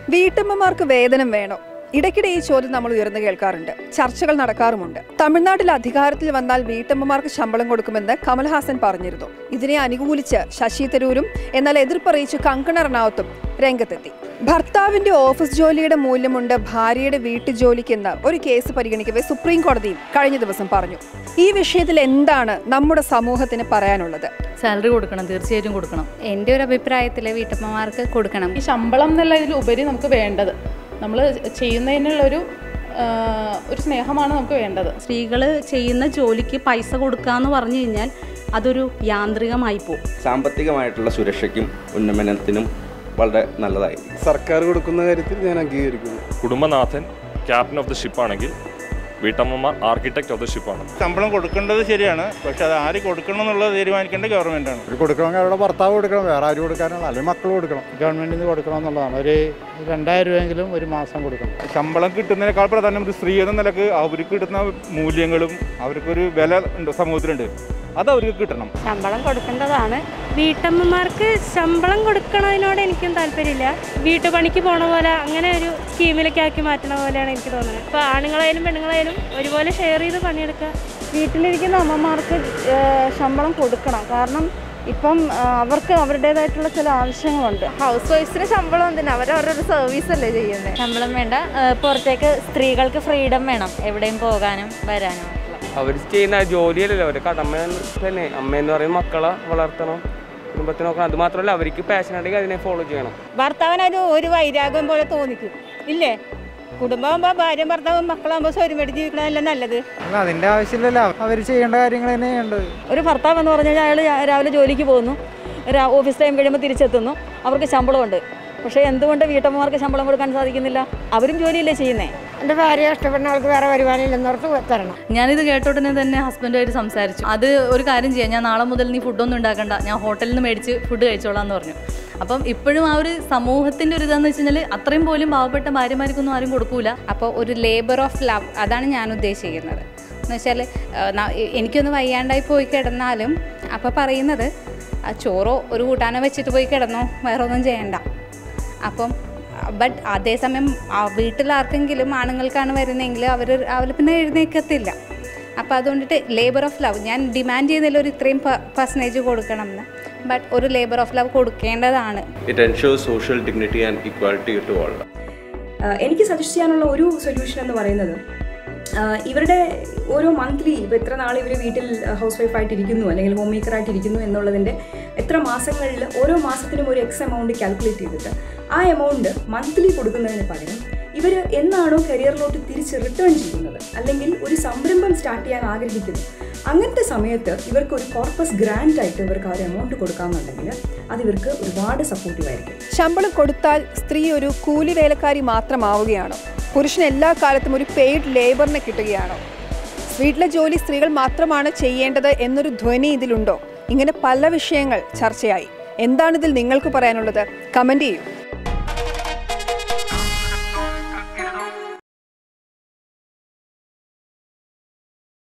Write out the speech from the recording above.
വീട്ടമ്മമാർക്ക് വേതനം വേണോ ഇടയ്ക്കിടെ ഈ ചോദ്യം നമ്മൾ ഉയർന്നു കേൾക്കാറുണ്ട് ചർച്ചകൾ നടക്കാറുമുണ്ട് തമിഴ്നാട്ടിൽ അധികാരത്തിൽ വന്നാൽ വീട്ടമ്മമാർക്ക് ശമ്പളം കൊടുക്കുമെന്ന് കമൽഹാസൻ പറഞ്ഞിരുന്നു ഇതിനെ അനുകൂലിച്ച് ശശി തരൂരും എന്നാൽ എതിർപ്പറിയിച്ച് കങ്കണ റണാവത്തും രംഗത്തെത്തി ഭർത്താവിന്റെ ഓഫീസ് ജോലിയുടെ മൂല്യമുണ്ട് ഭാര്യയുടെ വീട്ടുജോലിക്കെന്ന് ഒരു കേസ് പരിഗണിക്കവേ സുപ്രീം കോടതിയും കഴിഞ്ഞ ദിവസം പറഞ്ഞു ഈ വിഷയത്തിൽ എന്താണ് നമ്മുടെ സമൂഹത്തിന് പറയാനുള്ളത് സാലറി കൊടുക്കണം തീർച്ചയായിട്ടും കൊടുക്കണം എൻ്റെ ഒരു അഭിപ്രായത്തിൽ വീട്ടമ്മമാർക്ക് കൊടുക്കണം ഈ ശമ്പളം എന്നുള്ളതിൽ ഉപരി നമുക്ക് വേണ്ടത് നമ്മൾ ചെയ്യുന്നതിനുള്ളൊരു ആ, ഒരു സ്നേഹമാണ് നമുക്ക് വേണ്ടത് സ്ത്രീകൾ ചെയ്യുന്ന ജോലിക്ക് പൈസ കൊടുക്കുക എന്ന് പറഞ്ഞു കഴിഞ്ഞാൽ അതൊരു യാന്ത്രികമായി പോകും സാമ്പത്തികമായിട്ടുള്ള സുരക്ഷയ്ക്കും ഉന്നമനത്തിനും വളരെ നല്ലതായി സർക്കാർ കൊടുക്കുന്ന കാര്യത്തിൽ ഞാൻ അംഗീകരിക്കുന്നു കുടുംബനാഥൻ ക്യാപ്റ്റൻ ഓഫ് ദ ഷിപ്പാണെങ്കിൽ വീട്ടമ്മമാർ ആർക്കിടെക്ട് ഓഫ് ദ ഷിപ്പാണ് ശമ്പളം കൊടുക്കേണ്ടത് ശരിയാണ് പക്ഷെ അത് ആര് കൊടുക്കണം എന്നുള്ളത് തീരുമാനിക്കേണ്ട ഗവൺമെൻറ്റാണ് ഒരു കൊടുക്കണമെങ്കിൽ അവരുടെ ഭർത്താവ് കൊടുക്കണം വേറെ ആരും കൊടുക്കാനുള്ള അല്ലെങ്കിൽ മക്കൾ കൊടുക്കണം ഗവൺമെൻറ്റിൽ നിന്ന് കൊടുക്കണം എന്നുള്ളതാണ് ഒരു രണ്ടായിരം രൂപയെങ്കിലും ഒരു മാസം കൊടുക്കണം ശമ്പളം കിട്ടുന്നതിനേക്കാൾ പ്രധാനം ഒരു സ്ത്രീ എന്ന നിലക്ക് അവർക്ക് കിട്ടുന്ന മൂല്യങ്ങളും അവർക്കൊരു വില ഉണ്ട് സമൂഹത്തിലുണ്ട് അത് അവർക്ക് കിട്ടണം ശമ്പളം കൊടുക്കേണ്ടതാണ് വീട്ടമ്മമാർക്ക് ശമ്പളം കൊടുക്കണതിനോട് എനിക്കും താല്പര്യമില്ല വീട്ടുപണിക്ക് പോണ പോലെ അങ്ങനെ ഒരു സ്കീമിലൊക്കെ ആക്കി മാറ്റണ പോലെയാണ് എനിക്ക് തോന്നുന്നത് ഇപ്പോൾ ആണുങ്ങളായാലും പെണ്ണുങ്ങളായാലും ഒരുപോലെ ഷെയർ ചെയ്ത് പണിയെടുക്കുക വീട്ടിലിരിക്കുന്ന അമ്മമാർക്ക് ശമ്പളം കൊടുക്കണം കാരണം ഇപ്പം അവർക്ക് അവരുടേതായിട്ടുള്ള ചില ആവശ്യങ്ങളുണ്ട് ഹൗസ് വൈഫ്സിന് ശമ്പളം എന്തിനാ അവർ അവരുടെ സർവീസ് അല്ലേ ചെയ്യുന്നത് ശമ്പളം വേണ്ട പുറത്തേക്ക് സ്ത്രീകൾക്ക് ഫ്രീഡം വേണം എവിടെയും പോകാനും വരാനും അവർ ചെയ്യുന്ന ജോലിയല്ലല്ലോ അവരുടെ കടമ തന്നെ അമ്മയെന്ന് പറയുന്ന മക്കളെ വളർത്തണം കുടുംബത്തെ നോക്കണം അത് മാത്രമല്ല അവർക്ക് പാഷൻ ഉണ്ടെങ്കിൽ അതിനെ ഫോളോ ചെയ്യണം ഭർത്താവിനൊരു ഒരു വൈരാഗ്യം പോലെ തോന്നിക്കും ഇല്ലേ കുടുംബമാകുമ്പോൾ ഭാര്യയും ഭർത്താവും മക്കളാകുമ്പോൾ സ്വരുമെടുത്ത് ജീവിക്കണതല്ല നല്ലത് അല്ല അതിൻ്റെ ആവശ്യമില്ലല്ലോ അവർ ചെയ്യേണ്ട കാര്യങ്ങൾ തന്നെ ചെയ്യേണ്ടത് ഒരു ഭർത്താവ് എന്ന് പറഞ്ഞു കഴിഞ്ഞാൽ അയാൾ രാവിലെ ജോലിക്ക് പോകുന്നു രാ- ഓഫീസ് ടൈം കഴിയുമ്പോൾ തിരിച്ചെത്തുന്നു അവർക്ക് ശമ്പളമുണ്ട് പക്ഷേ എന്തുകൊണ്ട് വീട്ടമ്മമാർക്ക് ശമ്പളം കൊടുക്കാൻ സാധിക്കുന്നില്ല അവരും ജോലിയല്ലേ ചെയ്യുന്നേ എൻ്റെ ഭാര്യയെ ഇഷ്ടപ്പെടുന്ന ആൾക്ക് വേറെ വരുമാനം ഇല്ലെന്നോർത്ത് തരണം ഞാനിത് കേട്ട ഉടനെ തന്നെ ഹസ്ബൻഡുമായിട്ട് സംസാരിച്ചു അത് ഒരു കാര്യം ചെയ്യാം ഞാൻ നാളെ മുതൽ നീ ഫുഡൊന്നും ഉണ്ടാക്കണ്ട ഞാൻ ഹോട്ടലിൽ നിന്ന് മേടിച്ച് ഫുഡ് കഴിച്ചോളാം എന്ന് പറഞ്ഞു അപ്പം ഇപ്പോഴും ആ ഒരു സമൂഹത്തിൻ്റെ ഒരു ഇതാന്ന് വെച്ച് കഴിഞ്ഞാൽ അത്രയും പോലും പാവപ്പെട്ട ഭാര്യമാർക്കൊന്നും ആരും കൊടുക്കൂല അപ്പോൾ ഒരു ലേബർ ഓഫ് ലവ് അതാണ് ഞാൻ ഉദ്ദേശിക്കുന്നത് എന്ന് വെച്ചാൽ എനിക്കൊന്ന് വയ്യാണ്ടായി പോയി കിടന്നാലും അപ്പോൾ പറയുന്നത് ആ ചോറോ ഒരു കൂട്ടാനോ വെച്ചിട്ട് പോയി കിടന്നോ വേറെ ഒന്നും ചെയ്യണ്ട അപ്പം ബട്ട് അതേസമയം ആ വീട്ടിൽ ആർക്കെങ്കിലും ആണുങ്ങൾക്കാണ് വരുന്നതെങ്കിൽ അവർ അവർ പിന്നെ എഴുന്നേക്കത്തില്ല അപ്പോൾ അതുകൊണ്ടിട്ട് ലേബർ ഓഫ് ലവ് ഞാൻ ഡിമാൻഡ് ചെയ്തതിൽ ഒരു ഇത്രയും പെർസെൻറ്റേജ് കൊടുക്കണം എന്ന് ബട്ട് ഒരു ലേബർ ഓഫ് ലവ് കൊടുക്കേണ്ടതാണ് it ensure social dignity and equality to all എനിക്ക് സജസ്റ്റ് ചെയ്യാനുള്ള ഒരു സൊല്യൂഷൻ എന്ന് പറയുന്നത് ആഹ് ഇവരുടെ ഓരോ മന്ത്ലി ഇപ്പോൾ എത്ര നാൾ ഇവർ വീട്ടിൽ ഹൗസ് വൈഫായിട്ട് ഇരിക്കുന്നു അല്ലെങ്കിൽ ഹോം മേക്കറായിട്ട് ഇരിക്കുന്നു എന്നുള്ളതിൻ്റെ എത്ര മാസങ്ങളിൽ ഓരോ മാസത്തിനും ഒരു എക്സ് എമൗണ്ട് കാൽക്കുലേറ്റ് ചെയ്തിട്ട് ആ എമൗണ്ട് മന്ത്ലി കൊടുക്കുന്നതിന് പകരം ഇവർ എന്നാണോ കരിയറിലോട്ട് തിരിച്ച് റിട്ടേൺ ചെയ്യുന്നത് അല്ലെങ്കിൽ ഒരു സംരംഭം സ്റ്റാർട്ട് ചെയ്യാൻ ആഗ്രഹിക്കുന്നു അങ്ങനത്തെ സമയത്ത് ഇവർക്ക് ഒരു കോർപ്പസ് ഗ്രാൻഡ് ആയിട്ട് ഇവർക്ക് ആ ഒരു എമൗണ്ട് കൊടുക്കാമെന്നുണ്ടെങ്കിൽ അത് ഇവർക്ക് ഒരുപാട് സപ്പോർട്ടീവ് ആയിരിക്കും ശമ്പളം കൊടുത്താൽ സ്ത്രീ ഒരു കൂലി വേലക്കാരി മാത്രമാവുകയാണോ പുരുഷന് എല്ലാ കാലത്തും ഒരു പെയ്ഡ് ലേബറിനെ കിട്ടുകയാണോ വീട്ടിലെ ജോലി സ്ത്രീകൾ മാത്രമാണ് ചെയ്യേണ്ടത് എന്നൊരു ധ്വനി ഇതിലുണ്ടോ ഇങ്ങനെ പല വിഷയങ്ങൾ ചർച്ചയായി എന്താണിതിൽ നിങ്ങൾക്ക് പറയാനുള്ളത് കമന്റ് ചെയ്യൂ